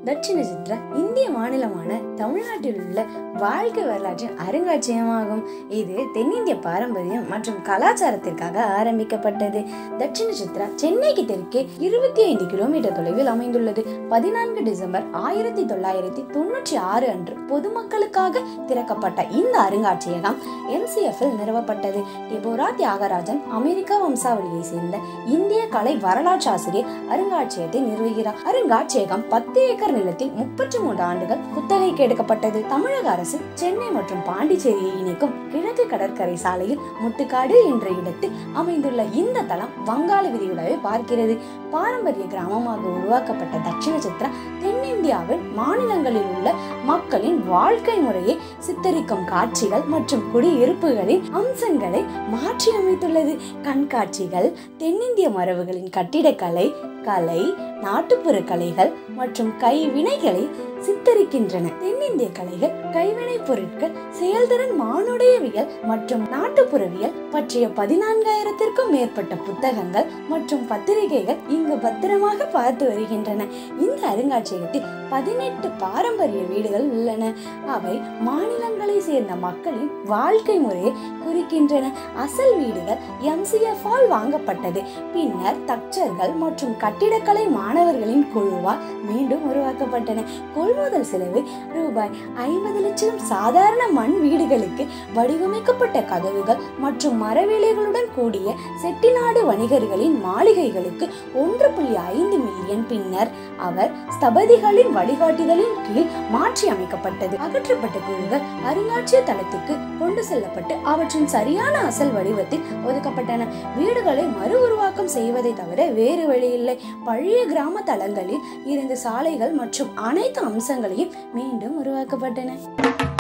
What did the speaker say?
தட்சிண சித்ரா இந்திய மாநிலமான தமிழ்நாட்டில் உள்ள வாழ்க்கை வரலாற்றின் அருங்காட்சியகமாகும் இது தென்னிந்திய பாரம்பரியம் மற்றும் கலாச்சாரத்திற்காக ஆரம்பிக்கப்பட்டது தட்சிண சித்ரா சென்னைக்கு தெற்கே இருபத்தி ஐந்து கிலோமீட்டர் தொலைவில் அமைந்துள்ளது பதினான்கு டிசம்பர் ஆயிரத்தி தொள்ளாயிரத்தி தொண்ணூற்றி ஆறு அன்று பொதுமக்களுக்காக திறக்கப்பட்ட இந்த அருங்காட்சியகம் எம்சிஎஃப்இல் நிறுவப்பட்டது டெபோரா தியாகராஜன் அமெரிக்கா வம்சாவளியை சேர்ந்த இந்திய கலை வரலாற்று ஆசிரியர் அருங்காட்சியகத்தை நிறுவுகிறார் அருங்காட்சியகம் பத்து ஏக்கர் நிலத்தில் முப்பத்தி மூன்று ஆண்டுகள் குத்தகைக்கு எடுக்கப்பட்டது தமிழக அரசு சென்னை மற்றும் பாண்டிச்சேரியை இணைக்கும் கிழக்கு கடற்கரை சாலையில் முட்டுக்காடு என்ற இடத்தில் அமைந்துள்ள இந்த தளம் வங்காள விரிகுடாவை பார்க்கிறது பாரம்பரிய கிராமமாக உருவாக்கப்பட்ட தட்சிண சித்ரா தென்னிந்தியாவின் மாநிலங்களில் உள்ள மக்களின் வாழ்க்கை முறையை சித்தரிக்கும் காட்சிகள் மற்றும் குடியிருப்புகளின் அம்சங்களை மாற்றி அமைத்துள்ளது கண்காட்சிகள் தென்னிந்திய மரபுகளின் கட்டிடக்கலை கலை நாட்டுப்புற கலைகள் மற்றும் கைவினைகளை சித்தரிக்கின்றன தென்னிந்திய கலைகள் கைவினை பொருட்கள் செயல்திறன் மானுடையவியல் மற்றும் நாட்டுப்புறவியல் பற்றிய பதினான்காயிரத்திற்கும் மேற்பட்ட புத்தகங்கள் மற்றும் பத்திரிகைகள் இங்கு பத்திரமாக பார்த்து வருகின்றன இந்த அருங்காட்சியகத்தில் பதினெட்டு பாரம்பரிய வீடுகள் உள்ளன அவை மாநிலங்களை சேர்ந்த மக்களின் வாழ்க்கை முறையை குறிக்கின்றன அசல் வீடுகள் எம்சிஎஃப் ஆல் வாங்கப்பட்டது பின்னர் தச்சர்கள் மற்றும் கட்டிடக்கலை மாணவர்களின் குழுவால் மீண்டும் உருவாக்கப்பட்டன கொள்முதல் செலவு ரூபாய் ஐம்பது லட்சம் சாதாரண மண் வீடுகளுக்கு வடிவமைக்கப்பட்ட கதவுகள் மற்றும் மரவேலைகளுடன் கூடிய செட்டிநாடு வணிகர்களின் மாளிகைகளுக்கு ஒன்று புள்ளி ஐந்து மில்லியன் பின்னர் அவர் ஸ்தபதிகளின் வழிகாட்டுதலின் கீழ் மாற்றி அமைக்கப்பட்டது அகற்றப்பட்ட குழுக்கள் அருங்காட்சிய தளத்திற்கு கொண்டு செல்லப்பட்டு அவற்றின் சரியான அசல் வடிவத்தில் ஒதுக்கப்பட்டன வீடுகளை மறு உருவாக்கம் செய்வதை தவிர வேறு வழியில்லை பழைய கிராம தளங்களில் இருந்த சாலைகள் மற்றும் அனைத்து அம்சங்களையும் மீண்டும் உருவாக்கப்பட்டன